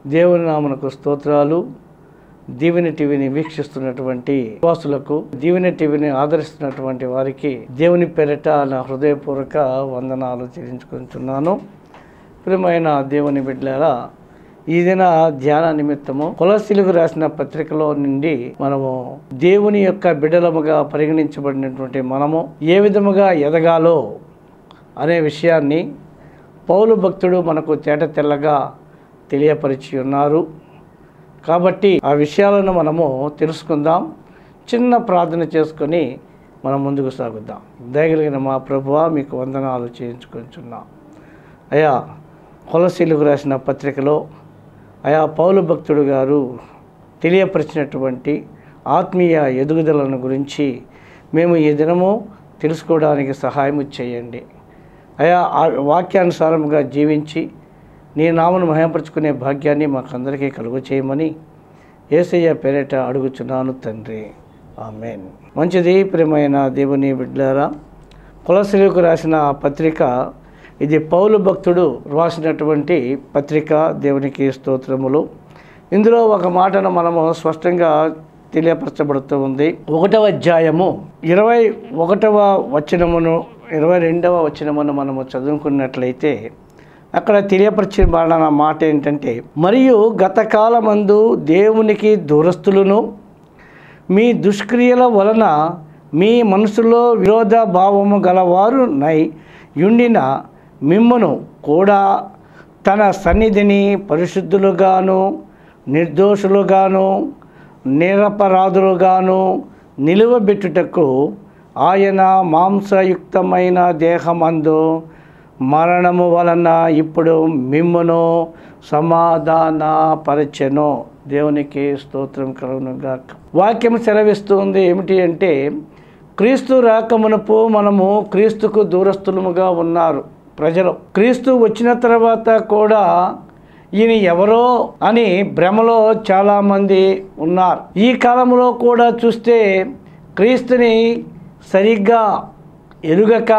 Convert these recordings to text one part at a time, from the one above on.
దేవుని నామనకు స్తోత్రాలు దీవెని టీవీని వీక్షిస్తున్నటువంటి విశ్వాసులకు దీవెని టీవీని ఆదరిస్తున్నటువంటి వారికి దేవుని పేరిట నా హృదయపూర్వక వందనాలు చెల్లించుకుంటున్నాను ప్రియమైన దేవుని బిడ్డలారా ఈ దిన ధ్యాన నిమిత్తము కొలసీలకు రాసిన పత్రికలో నుండి మనము దేవుని యొక్క బిడ్డలముగా పరిగణించబడినటువంటి మనము ఏ విధముగా ఎదగాలో అనే విషయాన్ని పౌలు భక్తుడు మనకు తేట తెల్లగా తెలియపరిచి ఉన్నారు కాబట్టి ఆ విషయాలను మనము తెలుసుకుందాం చిన్న ప్రార్థన చేసుకొని మనం ముందుకు సాగుద్దాం దయగలిగిన మా ప్రభువా మీకు వందనాలు చేయించుకొంచున్నాం అయా కొలసీలకు రాసిన పత్రికలో అయా పౌలు భక్తుడు గారు తెలియపరిచినటువంటి ఆత్మీయ ఎదుగుదలను గురించి మేము ఈ దినము తెలుసుకోవడానికి సహాయం చేయండి అయా ఆ వాక్యానుసారముగా జీవించి నీ నామను మహిమపరుచుకునే భాగ్యాన్ని మాకందరికీ కలుగు చేయమని ఏసయ్య పేరిట అడుగుచున్నాను తండ్రి ఆమెన్ మంచిది ప్రియమైన దేవుని బిడ్డారా కులశిలకు రాసిన పత్రిక ఇది పౌలు భక్తుడు రాసినటువంటి పత్రిక దేవునికి స్తోత్రములు ఇందులో ఒక మాటను మనము స్పష్టంగా తెలియపరచబడుతూ ఉంది ఒకటవ అధ్యాయము ఇరవై ఒకటవ వచనమును ఇరవై రెండవ వచనమును మనము చదువుకున్నట్లయితే అక్కడ తెలియపరిచిన మాట ఏంటంటే మరియు గతకాలమందు దేవునికి దూరస్తులను మీ దుష్క్రియల వలన మీ మనసులో విరోధ భావము గలవారు నై యుండిన మిమ్మను కూడా తన సన్నిధిని పరిశుద్ధులుగాను నిర్దోషులుగాను నిరపరాధులుగాను నిలువబెట్టుటకు ఆయన మాంసయుక్తమైన దేహమందు మరణము వలన ఇప్పుడు మిమ్మును సమాధానపరచెను దేవునికి స్తోత్రం కలుగునుగా వాక్యం సెలవిస్తుంది ఏమిటి అంటే క్రీస్తు రాకమునపు మనము క్రీస్తుకు దూరస్తులముగా ఉన్నారు ప్రజలు క్రీస్తు వచ్చిన తర్వాత కూడా ఈయన ఎవరో అని భ్రమలో చాలామంది ఉన్నారు ఈ కాలంలో కూడా చూస్తే క్రీస్తుని సరిగ్గా ఎరుగక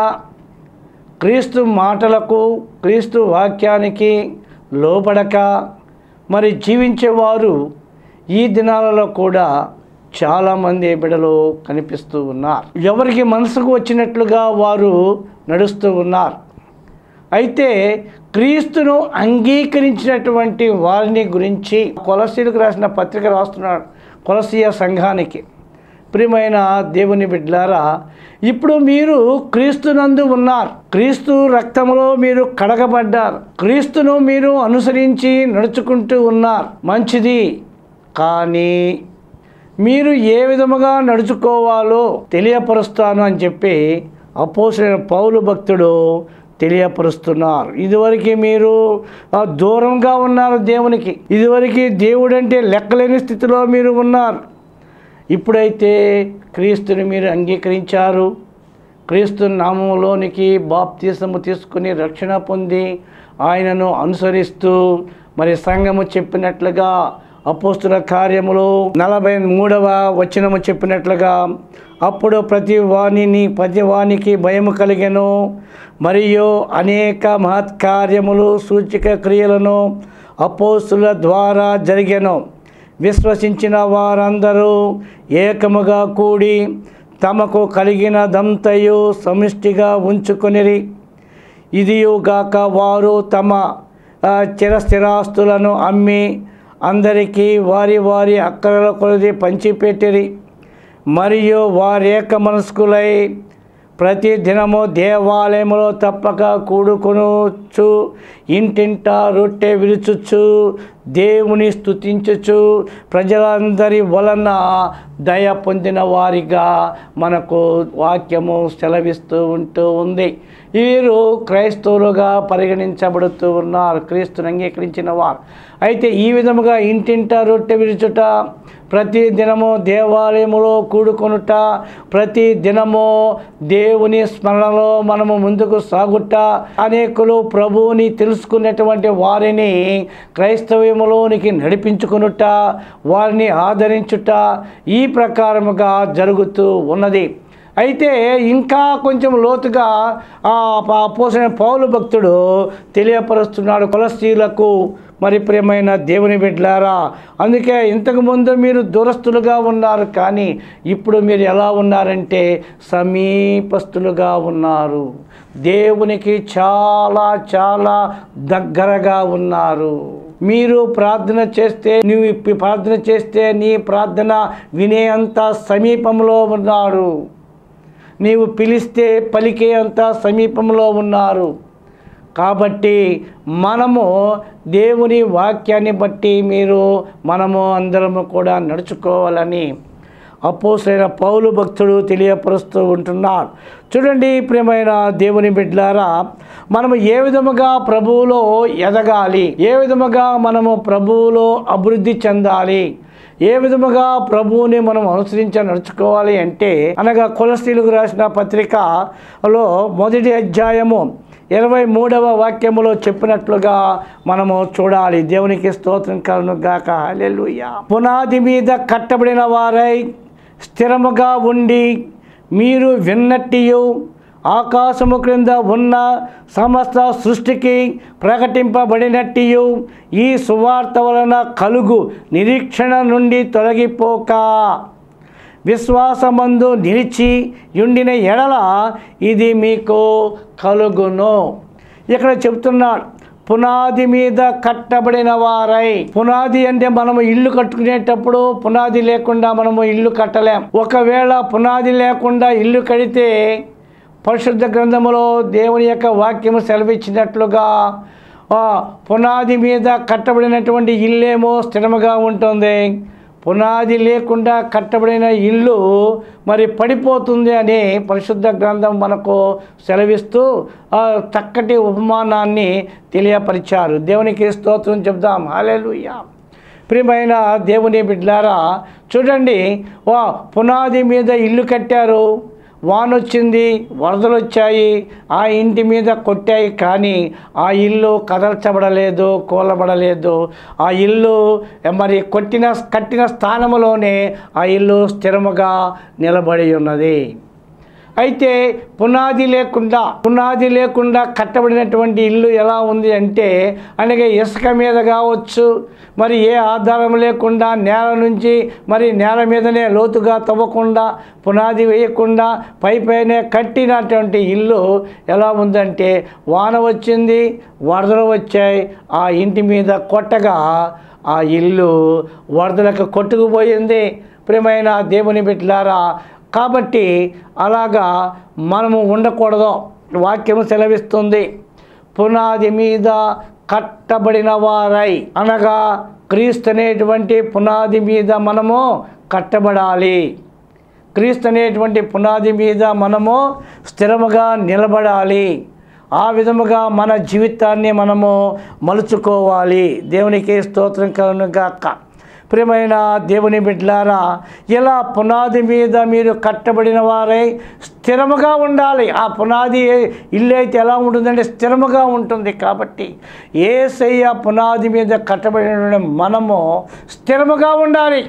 క్రీస్తు మాటలకు క్రీస్తు వాక్యానికి లోపడక మరి జీవించేవారు ఈ దినాలలో కూడా చాలామంది బిడలు కనిపిస్తూ ఉన్నారు ఎవరికి మనసుకు వచ్చినట్లుగా వారు నడుస్తూ ఉన్నారు అయితే క్రీస్తును అంగీకరించినటువంటి వారిని గురించి కొలసీలకు రాసిన పత్రిక రాస్తున్నాడు కొలసీయ సంఘానికి ప్రియమైన దేవుని బిడ్డలారా ఇప్పుడు మీరు క్రీస్తునందు ఉన్నారు క్రీస్తు రక్తములో మీరు కడగబడ్డారు క్రీస్తును మీరు అనుసరించి నడుచుకుంటూ ఉన్నారు మంచిది కానీ మీరు ఏ విధముగా నడుచుకోవాలో తెలియపరుస్తాను అని చెప్పి అపోసిన పౌలు భక్తుడు తెలియపరుస్తున్నారు ఇదివరకు మీరు ఆ, దూరంగా ఉన్నారు దేవునికి ఇదివరకు దేవుడు అంటే లెక్కలేని స్థితిలో మీరు ఉన్నారు ఇప్పుడైతే క్రీస్తుని మీరు అంగీకరించారు క్రీస్తు నామంలోనికి బాప్తీసము తీసుకుని రక్షణ పొంది ఆయనను అనుసరిస్తూ మరి సంఘము చెప్పినట్లుగా అపోస్తుల కార్యములు నలభై మూడవ వచనము చెప్పినట్లుగా అప్పుడు ప్రతి వాణిని ప్రతి వానికి భయము కలిగెను మరియు అనేక మహత్కార్యములు సూచిక క్రియలను అపోస్తుల ద్వారా జరిగెను విశ్వసించిన వారందరూ ఏకముగా కూడి తమకు కలిగినదంతయు సమిష్టిగా ఉంచుకొనిరి ఇదియుగాక వారు తమ ఆ, చిరస్థిరాస్తులను అమ్మి అందరికీ వారి వారి అక్కరల కొలది పంచిపెట్టిరి మరియు వారేక మనస్కులై ప్రతి దినము దేవాలయములో తప్పక కూడుకొనుచు ఇంటింట రొట్టె విరుచుచు దేవుని స్తుతించుచు ప్రజలందరి వలన దయ పొందిన వారిగా మనకు వాక్యము సెలవిస్తూ ఉంటూ ఉంది వీరు క్రైస్తవులుగా పరిగణించబడుతూ ఉన్నారు క్రీస్తుని అంగీకరించిన వారు అయితే ఈ విధముగా ఇంటింట రొట్టె విరుచుట ప్రతి దినము దేవాలయములో కూడుకొనుట ప్రతి దినము దేవుని స్మరణలో మనము ముందుకు సాగుట అనేకులు ప్రభువుని తెలుసుకున్నటువంటి వారిని క్రైస్తవ్యములోనికి నడిపించుకునుట వారిని ఆదరించుట ఈ ప్రకారముగా జరుగుతూ ఉన్నది అయితే ఇంకా కొంచెం లోతుగా ఆ ప- పోసిన పౌలు భక్తుడు తెలియపరుస్తున్నాడు కులస్త్రీలకు మరి ప్రియమైన దేవుని బిడ్డలారా అందుకే ఇంతకుముందు మీరు దూరస్తులుగా ఉన్నారు కానీ ఇప్పుడు మీరు ఎలా ఉన్నారంటే సమీపస్తులుగా ఉన్నారు దేవునికి చాలా చాలా దగ్గరగా ఉన్నారు మీరు ప్రార్థన చేస్తే నువ్వు ఇప్పి ప్రార్థన చేస్తే నీ ప్రార్థన వినేంత సమీపంలో ఉన్నాడు నీవు పిలిస్తే పలికే అంత సమీపంలో ఉన్నారు కాబట్టి మనము దేవుని వాక్యాన్ని బట్టి మీరు మనము అందరము కూడా నడుచుకోవాలని అపోసైన పౌలు భక్తుడు తెలియపరుస్తూ ఉంటున్నాడు చూడండి ప్రియమైన దేవుని బిడ్డలారా మనము ఏ విధముగా ప్రభువులో ఎదగాలి ఏ విధముగా మనము ప్రభువులో అభివృద్ధి చెందాలి ఏ విధముగా ప్రభువుని మనం అనుసరించి నడుచుకోవాలి అంటే అనగా కులస్త్రీలకు రాసిన పత్రికలో మొదటి అధ్యాయము ఇరవై మూడవ వాక్యములో చెప్పినట్లుగా మనము చూడాలి దేవునికి స్తోత్రం కలను గాక హల్లెలూయా పునాది మీద కట్టబడిన వారై స్థిరముగా ఉండి మీరు విన్నట్టియు ఆకాశము క్రింద ఉన్న సమస్త సృష్టికి ప్రకటింపబడినట్టియు ఈ సువార్త వలన కలుగు నిరీక్షణ నుండి తొలగిపోక విశ్వాసమందు నిలిచి ఉండిన ఎడల ఇది మీకు కలుగును ఇక్కడ చెప్తున్నాడు పునాది మీద కట్టబడిన వారై పునాది అంటే మనము ఇల్లు కట్టుకునేటప్పుడు పునాది లేకుండా మనము ఇల్లు కట్టలేం ఒకవేళ పునాది లేకుండా ఇల్లు కడితే పరిశుద్ధ గ్రంథములో దేవుని యొక్క వాక్యము సెలవిచ్చినట్లుగా ఆ, పునాది మీద కట్టబడినటువంటి ఇల్లేమో స్థిరముగా ఉంటుంది పునాది లేకుండా కట్టబడిన ఇల్లు మరి పడిపోతుంది అని పరిశుద్ధ గ్రంథం మనకు సెలవిస్తూ ఆ చక్కటి ఉపమానాన్ని తెలియపరిచారు దేవునికి స్తోత్రం చెప్దాం హాలేలుయ్యా ప్రియమైన దేవుని బిడ్లారా చూడండి వా పునాది మీద ఇల్లు కట్టారు వానొచ్చింది వరదలు వచ్చాయి ఆ ఇంటి మీద కొట్టాయి కానీ ఆ ఇల్లు కదల్చబడలేదు కూలబడలేదు ఆ ఇల్లు మరి కొట్టిన కట్టిన స్థానంలోనే ఆ ఇల్లు స్థిరముగా నిలబడి ఉన్నది అయితే పునాది లేకుండా పునాది లేకుండా కట్టబడినటువంటి ఇల్లు ఎలా ఉంది అంటే అనగా ఇసుక మీద కావచ్చు మరి ఏ ఆధారం లేకుండా నేల నుంచి మరి నేల మీదనే లోతుగా తవ్వకుండా పునాది వేయకుండా పై పైనే కట్టినటువంటి ఇల్లు ఎలా ఉందంటే వాన వచ్చింది వరదలు వచ్చాయి ఆ ఇంటి మీద కొట్టగా ఆ ఇల్లు వరదలకు కొట్టుకుపోయింది ప్రియమైన దేవుని బిడ్డలారా కాబట్టి అలాగా మనము ఉండకూడదు వాక్యము సెలవిస్తుంది పునాది మీద కట్టబడిన వారై అనగా క్రీస్తు అనేటువంటి పునాది మీద మనము కట్టబడాలి క్రీస్తు అనేటువంటి పునాది మీద మనము స్థిరముగా నిలబడాలి ఆ విధముగా మన జీవితాన్ని మనము మలుచుకోవాలి దేవునికి స్తోత్రం కలను గాక ప్రియమైన దేవుని బిడ్డలారా ఇలా పునాది మీద మీరు కట్టబడిన వారై స్థిరముగా ఉండాలి ఆ పునాది ఇల్లు అయితే ఎలా ఉంటుందంటే స్థిరముగా ఉంటుంది కాబట్టి ఏసయ్య పునాది మీద కట్టబడిన మనము స్థిరముగా ఉండాలి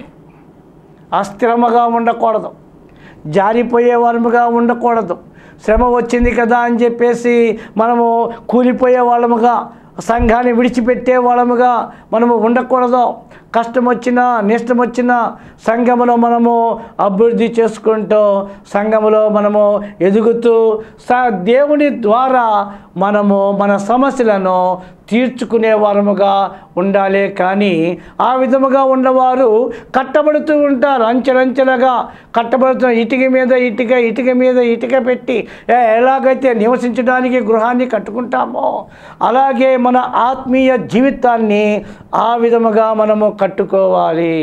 అస్థిరముగా ఉండకూడదు జారిపోయే వారముగా ఉండకూడదు శ్రమ వచ్చింది కదా అని చెప్పేసి మనము కూలిపోయే వాళ్ళముగా సంఘాన్ని విడిచిపెట్టే వాళ్ళముగా మనము ఉండకూడదు కష్టం వచ్చినా నష్టం వచ్చినా సంఘములో మనము అభివృద్ధి చేసుకుంటూ సంఘములో మనము ఎదుగుతూ స దేవుని ద్వారా మనము మన సమస్యలను తీర్చుకునే వారముగా ఉండాలి కానీ ఆ విధముగా ఉన్నవారు కట్టబడుతూ ఉంటారు అంచెలంచెలుగా కట్టబడుతున్న ఇటుక మీద ఇటుక ఇటుక మీద ఇటుక పెట్టి ఏ- ఎలాగైతే నివసించడానికి గృహాన్ని కట్టుకుంటామో అలాగే మన ఆత్మీయ జీవితాన్ని ఆ విధముగా మనము కట్టుకోవాలి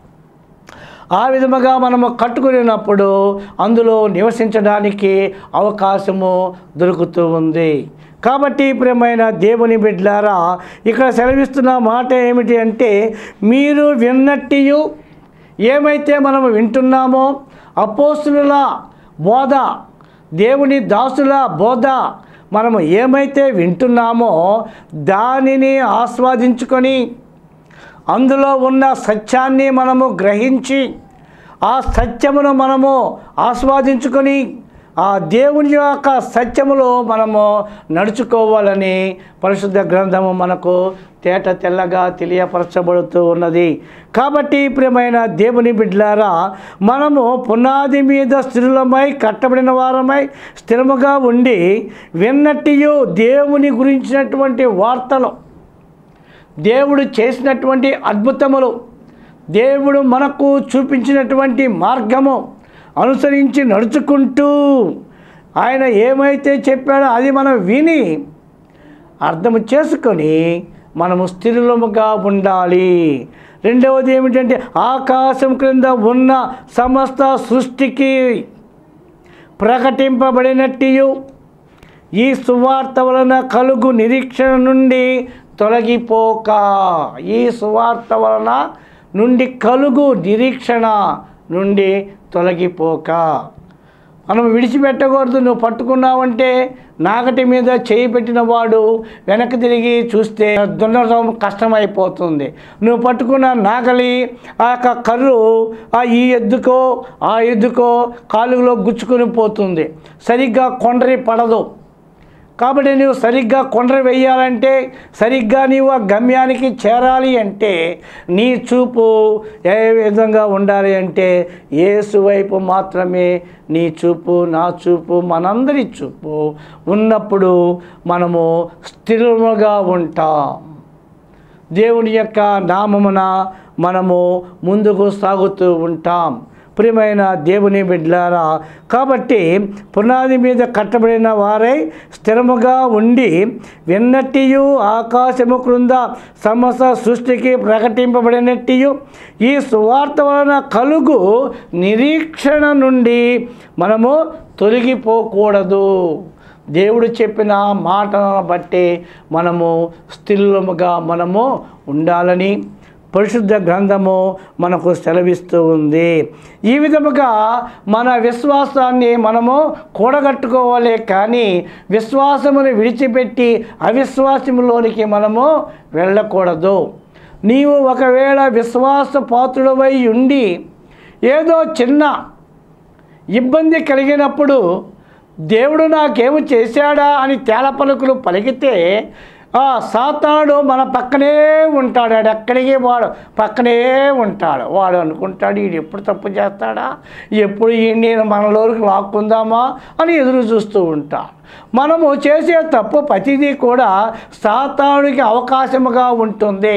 ఆ విధముగా మనము కట్టుకునేటప్పుడు అందులో నివసించడానికి అవకాశము దొరుకుతూ ఉంది కాబట్టి ప్రియమైన దేవుని బిడ్డలారా ఇక్కడ సెలవిస్తున్న మాట ఏమిటి అంటే మీరు విన్నట్టియు ఏమైతే మనము వింటున్నామో అపోస్తుల బోధ దేవుని దాసుల బోధ మనము ఏమైతే వింటున్నామో దానిని ఆస్వాదించుకొని అందులో ఉన్న సత్యాన్ని మనము గ్రహించి ఆ సత్యమును మనము ఆస్వాదించుకొని ఆ దేవుని యొక్క సత్యములో మనము నడుచుకోవాలని పరిశుద్ధ గ్రంథము మనకు తేట తెల్లగా తెలియపరచబడుతూ ఉన్నది కాబట్టి ప్రియమైన దేవుని బిడ్డలారా మనము పునాది మీద స్థిరులమై కట్టబడిన వారమై స్థిరముగా ఉండి విన్నట్టియు దేవుని గురించినటువంటి వార్తలు దేవుడు చేసినటువంటి అద్భుతములు దేవుడు మనకు చూపించినటువంటి మార్గము అనుసరించి నడుచుకుంటూ ఆయన ఏమైతే చెప్పాడో అది మనం విని అర్థం చేసుకొని మనము స్థిరులముగా ఉండాలి రెండవది ఏమిటంటే ఆకాశం క్రింద ఉన్న సమస్త సృష్టికి ప్రకటింపబడినట్టు ఈ సువార్త వలన కలుగు నిరీక్షణ నుండి తొలగిపోక ఈ సువార్త వలన నుండి కలుగు నిరీక్షణ నుండి తొలగిపోక మనం విడిచిపెట్టకూడదు నువ్వు పట్టుకున్నావంటే నాగటి మీద చేయి పెట్టిన వాడు వెనక్కి తిరిగి చూస్తే దున్నడం కష్టమైపోతుంది నువ్వు పట్టుకున్న నాగలి ఆ యొక్క కర్రు ఆ ఈ ఎద్దుకో ఆ ఎద్దుకో కాలులో గుచ్చుకొని పోతుంది సరిగ్గా కొండరి పడదు కాబట్టి నువ్వు సరిగ్గా కొండర వేయాలంటే సరిగ్గా నీవు ఆ గమ్యానికి చేరాలి అంటే నీ చూపు ఏ విధంగా ఉండాలి అంటే ఏసు వైపు మాత్రమే నీ చూపు నా చూపు మనందరి చూపు ఉన్నప్పుడు మనము స్థిరముగా ఉంటాం దేవుని యొక్క నామమున మనము ముందుకు సాగుతూ ఉంటాం ప్రియమైన దేవుని బిడ్డలారా కాబట్టి పునాది మీద కట్టబడిన వారై స్థిరముగా ఉండి విన్నట్టియు ఆకాశము క్రింద సమస్త సృష్టికి ప్రకటింపబడినట్టియు ఈ సువార్త వలన కలుగు నిరీక్షణ నుండి మనము తొలగిపోకూడదు దేవుడు చెప్పిన మాటలను బట్టి మనము స్థిరముగా మనము ఉండాలని పరిశుద్ధ గ్రంథము మనకు సెలవిస్తూ ఉంది ఈ విధముగా మన విశ్వాసాన్ని మనము కూడగట్టుకోవాలి కానీ విశ్వాసమును విడిచిపెట్టి అవిశ్వాసములోనికి మనము వెళ్ళకూడదు నీవు ఒకవేళ విశ్వాస పాత్రుడవై ఉండి ఏదో చిన్న ఇబ్బంది కలిగినప్పుడు దేవుడు నాకేమి చేశాడా అని తేల పలుకులు పలికితే ఆ సాతాడు మన పక్కనే ఉంటాడు వాడు ఎక్కడికి వాడు పక్కనే ఉంటాడు వాడు అనుకుంటాడు వీడు ఎప్పుడు తప్పు చేస్తాడా ఎప్పుడు ఈ మనలోకి లాక్కుందామా అని ఎదురు చూస్తూ ఉంటాడు మనము చేసే తప్పు ప్రతిదీ కూడా సాతానుడికి అవకాశముగా ఉంటుంది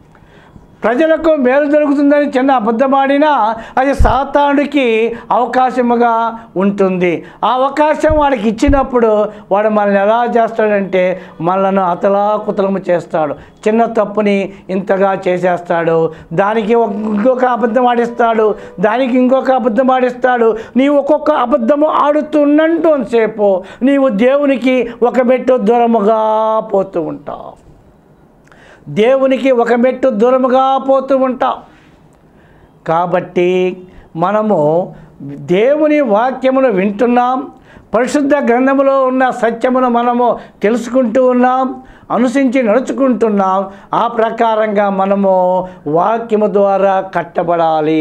ప్రజలకు మేలు జరుగుతుందని చిన్న అబద్ధమాడినా అది సాతానుడికి అవకాశముగా ఉంటుంది ఆ అవకాశం వాడికి ఇచ్చినప్పుడు వాడు మనల్ని ఎలా చేస్తాడంటే మనలను అతలాకుతలము చేస్తాడు చిన్న తప్పుని ఇంతగా చేసేస్తాడు దానికి ఒక- ఇంకొక అబద్ధం ఆడిస్తాడు దానికి ఇంకొక అబద్ధం ఆడిస్తాడు నీవు ఒక్కొక్క అబద్ధము ఆడుతున్నంతసేపు నీవు దేవునికి ఒక మెట్టు దూరముగా పోతూ ఉంటావు దేవునికి ఒక మెట్టు దూరముగా పోతూ ఉంటాం కాబట్టి మనము దేవుని వాక్యమును వింటున్నాం పరిశుద్ధ గ్రంథములో ఉన్న సత్యమును మనము తెలుసుకుంటూ ఉన్నాం అనుసరించి నడుచుకుంటున్నాం ఆ ప్రకారంగా మనము వాక్యము ద్వారా కట్టబడాలి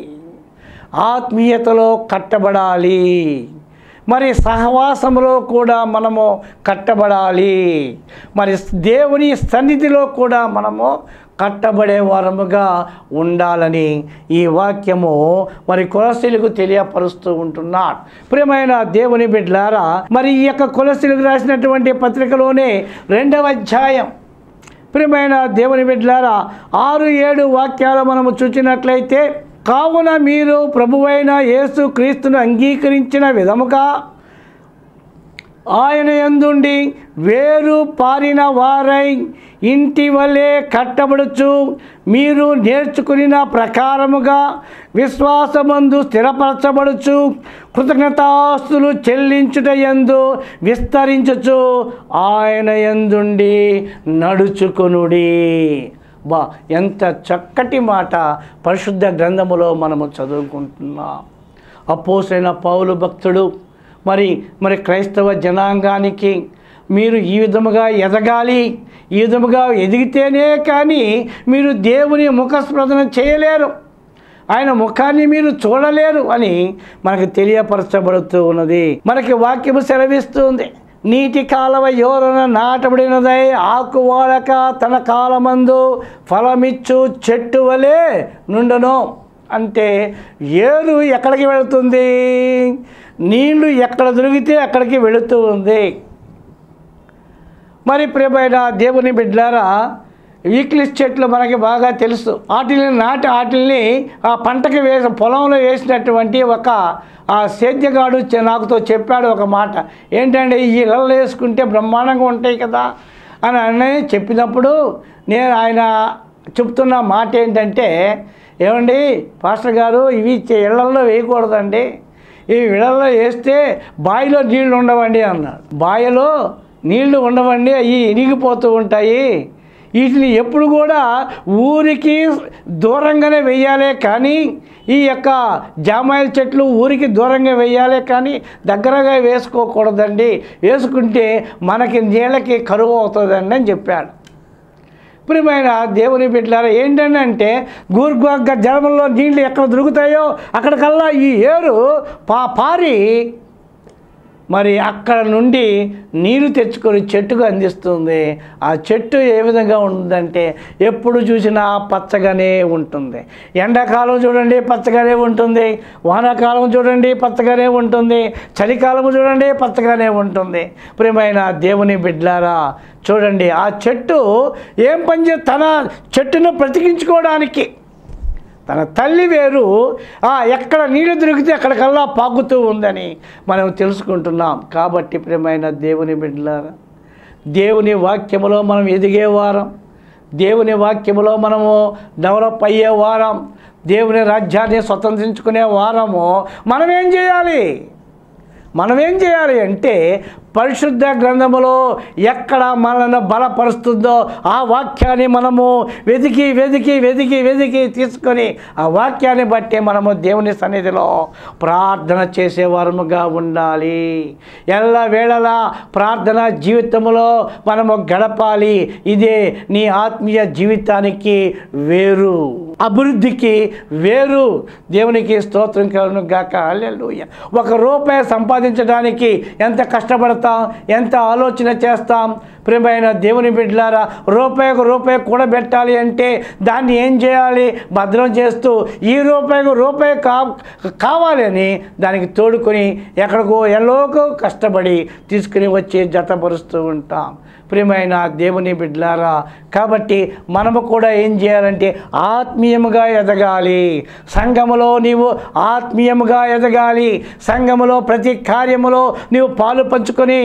ఆత్మీయతలో కట్టబడాలి మరి సహవాసములో కూడా మనము కట్టబడాలి మరి దేవుని సన్నిధిలో కూడా మనము కట్టబడే వారముగా ఉండాలని ఈ వాక్యము మరి కులశీలకు తెలియపరుస్తూ ఉంటున్నాడు ప్రియమైన దేవుని బిడ్డలారా మరి ఈ యొక్క కులశీలకు రాసినటువంటి పత్రికలోనే రెండవ అధ్యాయం ప్రియమైన దేవుని బిడ్డలారా ఆరు ఏడు వాక్యాలు మనము చూచినట్లయితే కావున మీరు ప్రభువైన యేసు క్రీస్తును అంగీకరించిన విధముగా ఆయన యందుండి వేరు పారిన వారై ఇంటి వలె కట్టబడుచు మీరు నేర్చుకున్న ప్రకారముగా విశ్వాసమందు స్థిరపరచబడుచు కృతజ్ఞతాస్తులు చెల్లించుట యందు విస్తరించుచు ఆయన యందుండి నడుచుకొనుడి బా ఎంత చక్కటి మాట పరిశుద్ధ గ్రంథములో మనము చదువుకుంటున్నాం అపోసైన పౌలు భక్తుడు మరి మరి క్రైస్తవ జనాంగానికి మీరు ఈ విధముగా ఎదగాలి ఈ విధముగా ఎదిగితేనే కానీ మీరు దేవుని ముఖస్మృతన చేయలేరు ఆయన ముఖాన్ని మీరు చూడలేరు అని మనకు తెలియపరచబడుతూ ఉన్నది మనకి వాక్యము సెలవిస్తుంది నీటి కాలవ ఎవరన నాటబడినదై ఆకు వాడక తన కాలమందు ఫలమిచ్చు చెట్టు వలె నుండును అంటే ఏరు ఎక్కడికి వెళుతుంది నీళ్లు ఎక్కడ దొరికితే అక్కడికి వెళుతూ ఉంది మరి ప్రియమైన దేవుని బిడ్డారా వీక్లిస్ చెట్లు మనకి బాగా తెలుసు వాటిని నాటి వాటిని ఆ పంటకి వేసి పొలంలో వేసినటువంటి ఒక ఆ సేద్యగాడు చె- నాకుతో చెప్పాడు ఒక మాట ఏంటంటే ఈ ఇళ్ళలో వేసుకుంటే బ్రహ్మాండంగా ఉంటాయి కదా అని అని చెప్పినప్పుడు నేను ఆయన చెప్తున్న మాట ఏంటంటే ఏమండి పాస్టర్ గారు ఇవి చె- ఇళ్ళల్లో వేయకూడదండి ఈ ఇళ్ళల్లో వేస్తే బావిలో నీళ్లు ఉండవండి అన్నాడు బావిలో నీళ్లు ఉండవండి అవి ఇరిగిపోతూ ఉంటాయి వీటిని ఎప్పుడు కూడా ఊరికి దూరంగానే వెయ్యాలే కానీ ఈ యొక్క జామాయిల చెట్లు ఊరికి దూరంగా వేయాలి కానీ దగ్గరగా వేసుకోకూడదండి వేసుకుంటే మనకి నీళ్ళకి కరువు అవుతుందండి అని చెప్పాడు ప్రియమైన దేవుని బిడ్డలారా ఏంటంటే అంటే గూర్గ జలములో నీళ్ళు ఎక్కడ దొరుకుతాయో అక్కడికల్లా ఈ ఏరు పా పారి మరి అక్కడ నుండి నీరు తెచ్చుకొని చెట్టుకు అందిస్తుంది ఆ చెట్టు ఏ విధంగా ఉంటుందంటే ఎప్పుడు చూసినా పచ్చగానే ఉంటుంది ఎండాకాలం చూడండి పచ్చగానే ఉంటుంది వానాకాలం చూడండి పచ్చగానే ఉంటుంది చలికాలం చూడండి పచ్చగానే ఉంటుంది ప్రియమైన దేవుని బిడ్లారా చూడండి ఆ చెట్టు ఏం పని చే తన చెట్టును బ్రతికించుకోవడానికి తన తల్లి వేరు ఆ ఎక్కడ నీళ్ళు దొరికితే అక్కడికల్లా పాకుతూ ఉందని మనం తెలుసుకుంటున్నాం కాబట్టి ప్రియమైన దేవుని బిడ్డలారా దేవుని వాక్యములో మనం ఎదిగేవారం దేవుని వాక్యములో మనము డెవలప్ అయ్యే వారం దేవుని రాజ్యాన్ని స్వతంత్రించుకునే వారము మనం ఏం చేయాలి మనం ఏం చేయాలి అంటే పరిశుద్ధ గ్రంథములో ఎక్కడ మనల్ని బలపరుస్తుందో ఆ వాక్యాన్ని మనము వెతికి వెతికి వెతికి వెతికి తీసుకొని ఆ వాక్యాన్ని బట్టి మనము దేవుని సన్నిధిలో ప్రార్థన చేసేవారముగా ఉండాలి ఎల్ల వేళలా ప్రార్థన జీవితంలో మనము గడపాలి ఇదే నీ ఆత్మీయ జీవితానికి వేరు అభివృద్ధికి వేరు దేవునికి స్తోత్రం కలను గాక హల్లెలూయా ఒక రూపాయి సంపాదించడానికి ఎంత కష్టపడతాం ఎంత ఆలోచన చేస్తాం ప్రియమైన దేవుని బిడ్డలారా రూపాయికి రూపాయి కూడబెట్టాలి అంటే దాన్ని ఏం చేయాలి భద్రం చేస్తూ ఈ రూపాయికి రూపాయి కా కావాలి అని దానికి తోడుకొని ఎక్కడికో ఎల్లోకో కష్టపడి తీసుకుని వచ్చి జతపరుస్తూ ఉంటాం ప్రియమైన దేవుని బిడ్డలారా కాబట్టి మనము కూడా ఏం చేయాలంటే ఆత్మీయముగా ఎదగాలి సంఘములో నీవు ఆత్మీయముగా ఎదగాలి సంఘములో ప్రతి కార్యములో నీవు పాలు పంచుకొని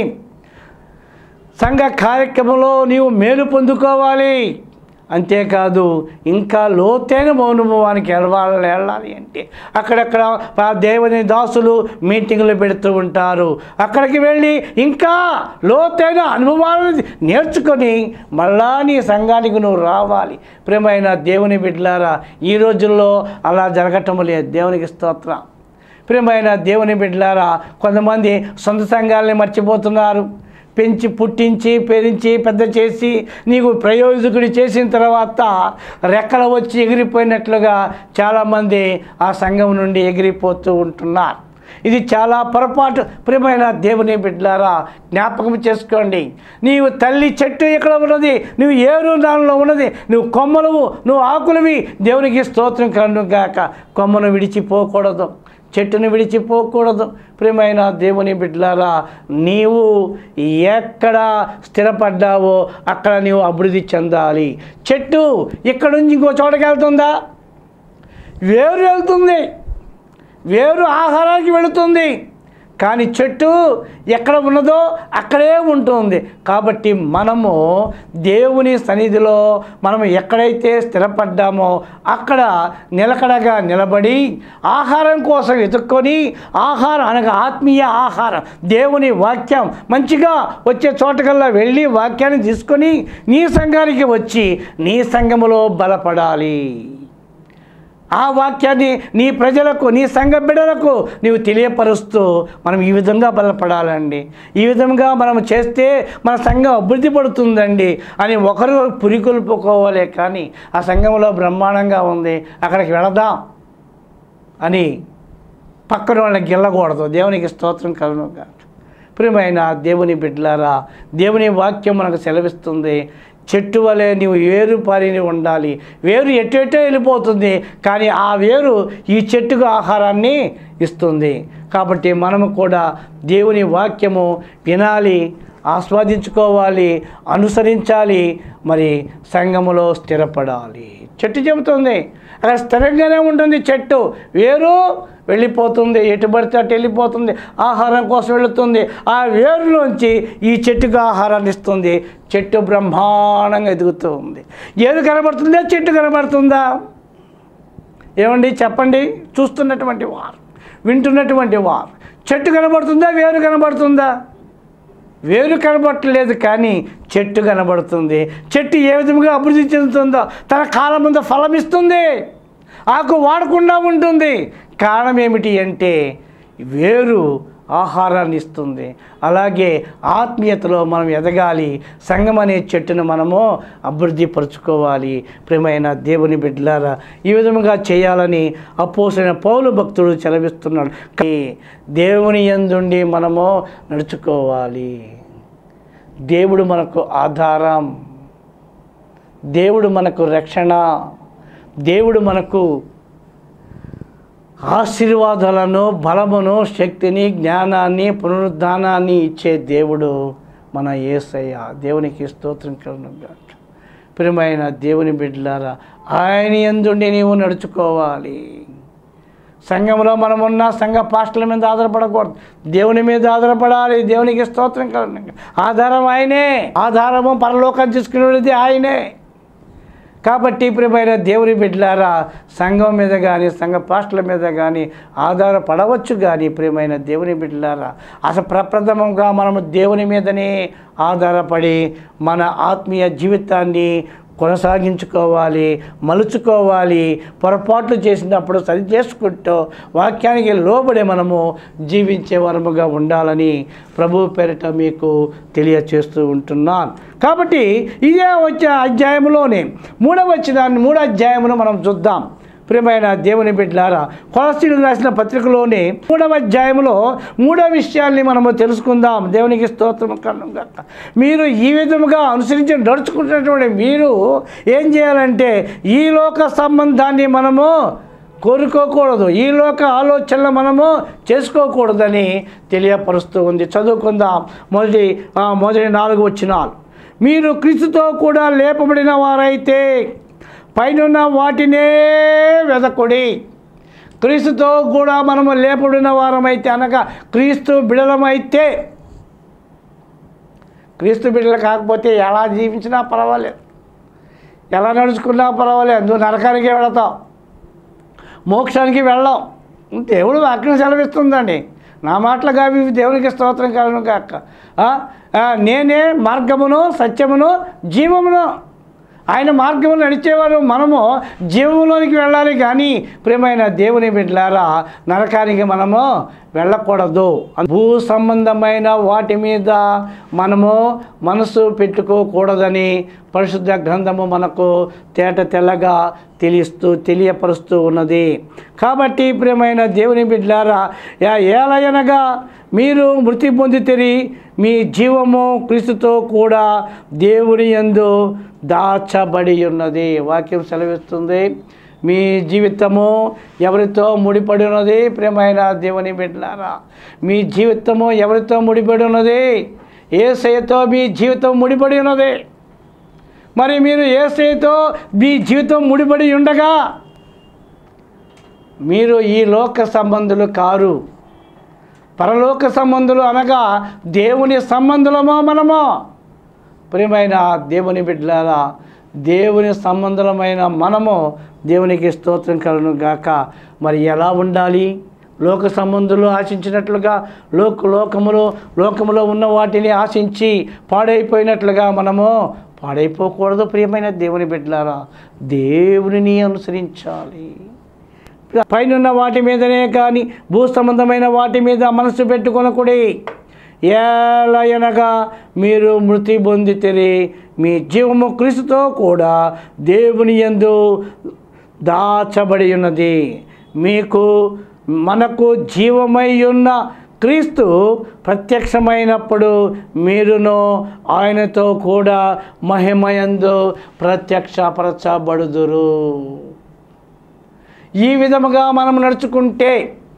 సంఘ కార్యక్రమంలో నీవు మేలు పొందుకోవాలి అంతేకాదు ఇంకా లోతైన అనుభవానికి వెళ్ళాలి వెళ్ళాలి అంటే అక్కడక్కడ ఆ దేవుని దాసులు మీటింగులు పెడుతూ ఉంటారు అక్కడికి వెళ్ళి ఇంకా లోతైన అనుభవాలను నేర్చుకొని మళ్ళా నీ సంఘానికి నువ్వు రావాలి ప్రేమైన దేవుని బిడ్డలారా ఈ రోజుల్లో అలా జరగటం లేదు దేవునికి స్తోత్రం ప్రియమైన దేవుని బిడ్డలారా కొంతమంది సొంత సంఘాలని మర్చిపోతున్నారు పెంచి పుట్టించి పెరించి పెద్ద చేసి నీకు ప్రయోజకుడి చేసిన తర్వాత రెక్కలు వచ్చి ఎగిరిపోయినట్లుగా చాలామంది ఆ సంఘం నుండి ఎగిరిపోతూ ఉంటున్నారు ఇది చాలా పొరపాటు ప్రియమైన దేవుని బిడ్డలారా జ్ఞాపకం చేసుకోండి నీవు తల్లి చెట్టు ఎక్కడ ఉన్నది నువ్వు ఏరు దానిలో ఉన్నది నువ్వు కొమ్మలువు నువ్వు ఆకులవి దేవునికి స్తోత్రం కను గాక కొమ్మను విడిచిపోకూడదు చెట్టును విడిచిపోకూడదు ప్రియమైన దేవుని బిడ్డలారా నీవు ఎక్కడ స్థిరపడ్డావో అక్కడ నీవు అభివృద్ధి చెందాలి చెట్టు ఇక్కడ నుంచి ఇంకో చోటకి వెళ్తుందా వేరు వెళ్తుంది వేరు ఆహారానికి వెళుతుంది కానీ చెట్టు ఎక్కడ ఉన్నదో అక్కడే ఉంటుంది కాబట్టి మనము దేవుని సన్నిధిలో మనం ఎక్కడైతే స్థిరపడ్డామో అక్కడ నిలకడగా నిలబడి ఆహారం కోసం వెతుక్కొని ఆహారం అనగా ఆత్మీయ ఆహారం దేవుని వాక్యం మంచిగా వచ్చే చోటకల్లా వెళ్ళి వాక్యాన్ని తీసుకొని నీ సంఘానికి వచ్చి నీ సంఘములో బలపడాలి ఆ వాక్యాన్ని నీ ప్రజలకు నీ సంఘ బిడ్డలకు నీవు తెలియపరుస్తూ మనం ఈ విధంగా బలపడాలండి ఈ విధంగా మనం చేస్తే మన సంఘం అభివృద్ధి పడుతుందండి అని ఒకరు పురికొల్పుకోవాలి కానీ ఆ సంఘంలో బ్రహ్మాండంగా ఉంది అక్కడికి వెళదాం అని పక్కన వాళ్ళని గెల్లకూడదు దేవునికి స్తోత్రం కలుగునుగా ప్రియమైన దేవుని బిడ్డలారా దేవుని వాక్యం మనకు సెలవిస్తుంది చెట్టు వలె నీవు వేరు పారిని ఉండాలి వేరు ఎటు ఎటో వెళ్ళిపోతుంది కానీ ఆ వేరు ఈ చెట్టుకు ఆహారాన్ని ఇస్తుంది కాబట్టి మనము కూడా దేవుని వాక్యము వినాలి ఆస్వాదించుకోవాలి అనుసరించాలి మరి సంఘములో స్థిరపడాలి చెట్టు చెబుతుంది అక్కడ స్థిరంగానే ఉంటుంది చెట్టు వేరు వెళ్ళిపోతుంది ఎటు పడితే అటు వెళ్ళిపోతుంది ఆహారం కోసం వెళుతుంది ఆ వేరులోంచి ఈ చెట్టుకు ఆహారాన్ని ఇస్తుంది చెట్టు బ్రహ్మాండంగా ఎదుగుతూ ఉంది ఏది కనబడుతుందా చెట్టు కనబడుతుందా ఏమండి చెప్పండి చూస్తున్నటువంటి వారు వింటున్నటువంటి వారు చెట్టు కనబడుతుందా వేరు కనబడుతుందా వేరు కనబడట్లేదు కానీ చెట్టు కనబడుతుంది చెట్టు ఏ విధంగా అభివృద్ధి చెందుతుందో తన కాలం ముందు ఫలం ఇస్తుంది ఆకు వాడకుండా ఉంటుంది కారణం ఏమిటి అంటే వేరు ఆహారాన్ని ఇస్తుంది అలాగే ఆత్మీయతలో మనం ఎదగాలి సంఘం అనే చెట్టును మనము అభివృద్ధి పరుచుకోవాలి ప్రేమైన దేవుని బిడ్డలారా ఈ విధముగా చేయాలని అపోసైన పౌలు భక్తుడు చెలవిస్తున్నాడు కానీ దేవుని యందుండి మనము నడుచుకోవాలి దేవుడు మనకు ఆధారం దేవుడు మనకు రక్షణ దేవుడు మనకు ఆశీర్వాదాలను బలమును శక్తిని జ్ఞానాన్ని పునరుద్ధానాన్ని ఇచ్చే దేవుడు మన యేసయ్య దేవునికి స్తోత్రం కలుగునుగాక ప్రియమైన దేవుని బిడ్డలారా ఆయన ఎందుండి నీవు నడుచుకోవాలి సంఘంలో మనం ఉన్న సంఘ పాస్టల మీద ఆధారపడకూడదు దేవుని మీద ఆధారపడాలి దేవునికి స్తోత్రం కలుగును ఆధారం ఆయనే ఆధారము పరలోకం తీసుకునేది ఆయనే కాబట్టి ప్రియమైన దేవుని బిడ్డలారా సంఘం మీద కానీ సంఘ పాస్టల మీద కానీ ఆధారపడవచ్చు కానీ ప్రియమైన దేవుని బిడ్డలారా అసలు ప్రప్రథమంగా మనము దేవుని మీదనే ఆధారపడి మన ఆత్మీయ జీవితాన్ని కొనసాగించుకోవాలి మలుచుకోవాలి పొరపాట్లు చేసినప్పుడు సరి చేసుకుంటూ వాక్యానికి లోబడి మనము జీవించే వరముగా ఉండాలని ప్రభు పేరిట మీకు తెలియచేస్తూ ఉంటున్నాను కాబట్టి ఇదే వచ్చే అధ్యాయంలోనే మూడవ వచ్చిన మూడో అధ్యాయమును మనం చూద్దాం ప్రియమైన దేవుని బిడ్డలారా కొలస్టీలకు రాసిన పత్రికలోని మూడవ అధ్యాయంలో మూడవ విషయాల్ని మనము తెలుసుకుందాం దేవునికి స్తోత్రం కనుక మీరు ఈ విధముగా అనుసరించి నడుచుకుంటున్నటువంటి మీరు ఏం చేయాలంటే ఈ లోక సంబంధాన్ని మనము కోరుకోకూడదు ఈ లోక ఆలోచనలు మనము చేసుకోకూడదని తెలియపరుస్తూ ఉంది చదువుకుందాం మొదటి ఆ, మొదటి నాలుగు వచ్చినాలు మీరు క్రీస్తుతో కూడా లేపబడిన వారైతే పైనున్న వాటినే వెదకుడి క్రీస్తుతో కూడా మనము లేపబడిన వారమైతే అనగా క్రీస్తు బిడలమైతే క్రీస్తు బిడ్డలు కాకపోతే ఎలా జీవించినా పర్వాలేదు ఎలా నడుచుకున్నా పర్వాలేదు నువ్వు నరకానికి వెళతావు మోక్షానికి వెళ్ళాం దేవుడు వాక్యం సెలవిస్తుందండి నా మాటలు కావి దేవునికి స్తోత్రం కాలను కాక ఆ, ఆ, నేనే మార్గమును సత్యమును జీవమును ఆయన మార్గంలో నడిచేవారు మనము జీవంలోనికి వెళ్ళాలి కానీ ప్రేమైన దేవుని బిడ్డలారా నరకానికి మనము వెళ్ళకూడదు భూ సంబంధమైన వాటి మీద మనము మనసు పెట్టుకోకూడదని పరిశుద్ధ గ్రంథము మనకు తేట తెల్లగా తెలియస్తూ తెలియపరుస్తూ ఉన్నది కాబట్టి ప్రియమైన దేవుని బిడ్డలారా యా- ఏలయనగా మీరు మృతి పొందితిరి మీ జీవము క్రీస్తుతో కూడా దేవుని యందు దాచబడి ఉన్నది వాక్యం సెలవిస్తుంది మీ జీవితము ఎవరితో ముడిపడి ఉన్నది ప్రియమైన దేవుని బిడ్డలారా మీ జీవితము ఎవరితో ముడిపడి ఉన్నది ఏసయ్యతో మీ జీవితం ముడిపడి ఉన్నది మరి మీరు ఏసయ్యతో మీ జీవితం ముడిపడి ఉండగా మీరు ఈ లోక సంబంధులు కారు పరలోక సంబంధులు అనగా దేవుని సంబంధులమో మనమో ప్రియమైన దేవుని బిడ్డలారా దేవుని సంబంధులమైన మనము దేవునికి స్తోత్రం కలను గాక మరి ఎలా ఉండాలి లోక సంబంధులు ఆశించినట్లుగా లోక లోకములో లోకములో ఉన్న వాటిని ఆశించి పాడైపోయినట్లుగా మనము పాడైపోకూడదు ప్రియమైన దేవుని బిడ్డలారా దేవునిని అనుసరించాలి పైనున్న వాటి మీదనే కానీ భూ సంబంధమైన వాటి మీద మనసు పెట్టుకొనకుడి ఏలయనగా మీరు మృతి పొందితిరి మీ జీవము క్రీస్తుతో కూడా దేవుని యందు దాచబడి ఉన్నది మీకు మనకు జీవమై ఉన్న క్రీస్తు ప్రత్యక్షమైనప్పుడు మీరును ఆయనతో కూడా మహిమయందు ప్రత్యక్షపరచబడుదురు ఈ విధముగా మనం నడుచుకుంటే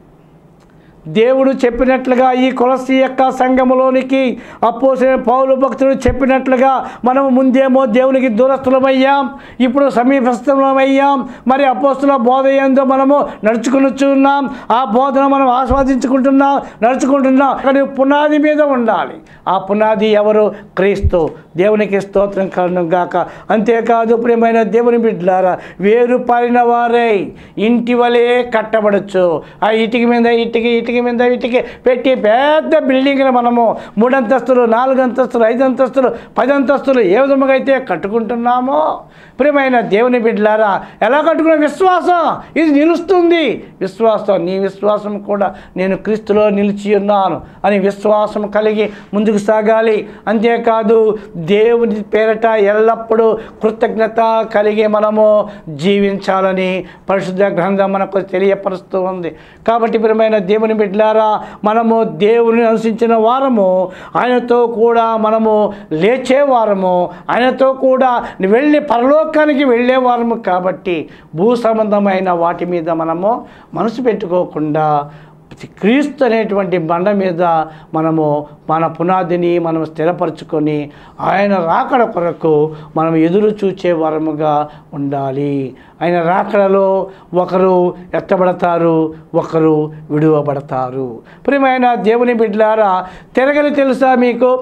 దేవుడు చెప్పినట్లుగా ఈ కొలసి యొక్క సంఘములోనికి అపోసిన పౌలు భక్తుడు చెప్పినట్లుగా మనం ముందేమో దేవునికి దూరస్థులమయ్యాం ఇప్పుడు సమీపస్థులమయ్యాం మరి అపోస్తుల బోధ ఏందో మనము నడుచుకునిచున్నాం ఆ బోధన మనం ఆస్వాదించుకుంటున్నాం నడుచుకుంటున్నాం కానీ పునాది మీద ఉండాలి ఆ పునాది ఎవరు క్రీస్తు దేవునికి స్తోత్రం కలను గాక అంతేకాదు ప్రియమైన దేవుని బిడ్డలారా వేరు పారిన వారై ఇంటి వలె కట్టబడచ్చు ఆ ఇటుక మీద ఇటుక ఇటుక మీద ఇటుక పెట్టి పెద్ద బిల్డింగ్ని మనము మూడంతస్తులు నాలుగు అంతస్తులు ఐదు అంతస్తులు పది అంతస్తులు ఏ విధముగా అయితే కట్టుకుంటున్నామో ప్రియమైన దేవుని బిడ్డలారా ఎలా కట్టుకున్న విశ్వాసం ఇది నిలుస్తుంది విశ్వాసం నీ విశ్వాసం కూడా నేను క్రీస్తులో నిలిచి ఉన్నాను అని విశ్వాసం కలిగి ముందుకు సాగాలి అంతేకాదు దేవుని పేరట ఎల్లప్పుడూ కృతజ్ఞత కలిగి మనము జీవించాలని పరిశుద్ధ గ్రంథం మనకు తెలియపరుస్తూ ఉంది కాబట్టి ప్రియమైన దేవుని బిడ్డలారా మనము దేవుని అనుసరించిన వారము ఆయనతో కూడా మనము లేచే వారము ఆయనతో కూడా వెళ్ళి పరలోకానికి వెళ్ళే వారము కాబట్టి భూ సంబంధమైన వాటి మీద మనము మనసు పెట్టుకోకుండా క్రీస్తు అనేటువంటి బండ మీద మనము మన పునాదిని మనం స్థిరపరచుకొని ఆయన రాకడ కొరకు మనం ఎదురు చూచే వరముగా ఉండాలి ఆయన రాకడలో ఒకరు ఎత్తబడతారు ఒకరు విడువబడతారు ప్రియమైన దేవుని బిడ్డలారా తిరగలి తెలుసా మీకు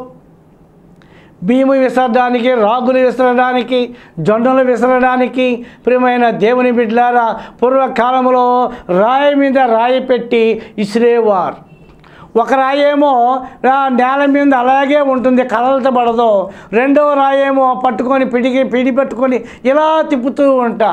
భీము విసరడానికి రాగులు విసరడానికి జొండలు విసరడానికి ప్రియమైన దేవుని బిడ్డలారా పూర్వకాలంలో రాయి మీద రాయి పెట్టి ఇసిరేవారు ఒక రాయేమో ఆ నేల మీద అలాగే ఉంటుంది కదలతబడదు రెండవ రాయేమో పట్టుకొని పిడికి పిడి పట్టుకొని ఇలా తిప్పుతూ ఉంటా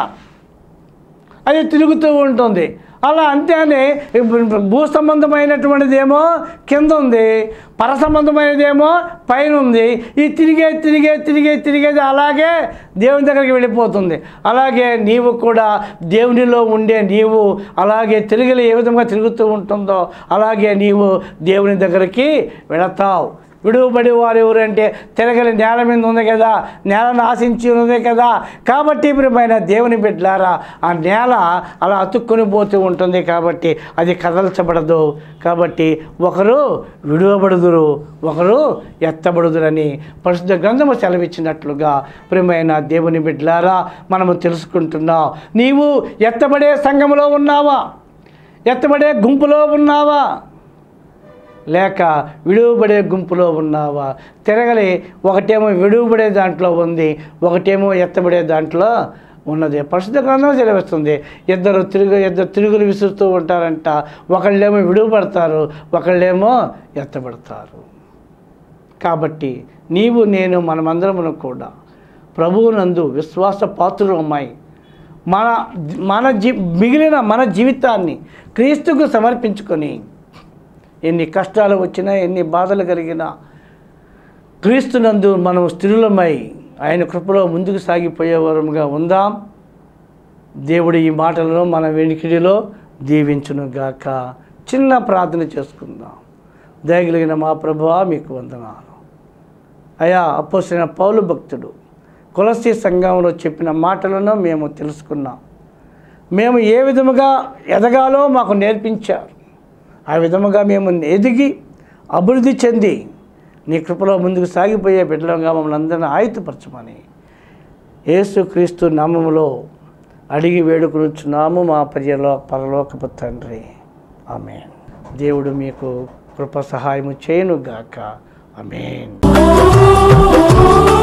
అది తిరుగుతూ ఉంటుంది అలా అంతేనే భూ సంబంధమైనటువంటిదేమో కింద ఉంది పర సంబంధమైనదేమో పైన ఉంది ఈ తిరిగే తిరిగే తిరిగే తిరిగేది అలాగే దేవుని దగ్గరికి వెళ్ళిపోతుంది అలాగే నీవు కూడా దేవునిలో ఉండే నీవు అలాగే తిరిగి ఏ విధంగా తిరుగుతూ ఉంటుందో అలాగే నీవు దేవుని దగ్గరికి వెళతావు విడువబడి వారు ఎవరంటే తిరగలి నేల మీద ఉంది కదా నేలను ఆశించి ఉంది కదా కాబట్టి ప్రియమైన దేవుని బిడ్డలారా ఆ నేల అలా అతుక్కొని పోతూ ఉంటుంది కాబట్టి అది కదల్చబడదు కాబట్టి ఒకరు విడువబడుదురు ఒకరు ఎత్తబడుదురని పరిశుద్ధ గ్రంథము సెలవిచ్చినట్లుగా ప్రియమైన దేవుని బిడ్డలారా మనము తెలుసుకుంటున్నాం నీవు ఎత్తబడే సంఘములో ఉన్నావా ఎత్తబడే గుంపులో ఉన్నావా లేక విడువబడే గుంపులో ఉన్నావా తిరగలి ఒకటేమో విడువబడే దాంట్లో ఉంది ఒకటేమో ఎత్తబడే దాంట్లో ఉన్నది పరిశుద్ధ గ్రంథం సెలవిస్తుంది ఇద్దరు తిరుగు ఇద్దరు తిరుగులు విసురుతూ ఉంటారంట ఒకళ్ళేమో విడువబడతారు ఒకళ్ళేమో ఎత్తబడతారు కాబట్టి నీవు నేను మనమందరమును కూడా ప్రభువునందు విశ్వాస పాత్రులమ్మాయి మన మన జీ మిగిలిన మన జీవితాన్ని క్రీస్తుకు సమర్పించుకొని ఎన్ని కష్టాలు వచ్చినా ఎన్ని బాధలు కలిగినా క్రీస్తునందు మనం స్థిరులమై ఆయన కృపలో ముందుకు సాగిపోయేవారముగా ఉందాం దేవుడు ఈ మాటలను మన వెనికిడిలో దీవించునుగాక చిన్న ప్రార్థన చేసుకుందాం దయగలిగిన మా ప్రభువా మీకు వందనాలు అయా అపోసిన పౌలు భక్తుడు కులసి సంఘంలో చెప్పిన మాటలను మేము తెలుసుకున్నాం మేము ఏ విధముగా ఎదగాలో మాకు నేర్పించారు ఆ విధముగా మేము ఎదిగి అభివృద్ధి చెంది నీ కృపలో ముందుకు సాగిపోయే బిడ్డలుగా మమ్మల్ని అందరినీ ఆయుధపరచమని యేసుక్రీస్తు నామములో అడిగి వేడుకునుచున్నాము మా పర్యలో పరలోకపు తండ్రి ఆమె దేవుడు మీకు కృప సహాయము చేయనుగాక ఆమెన్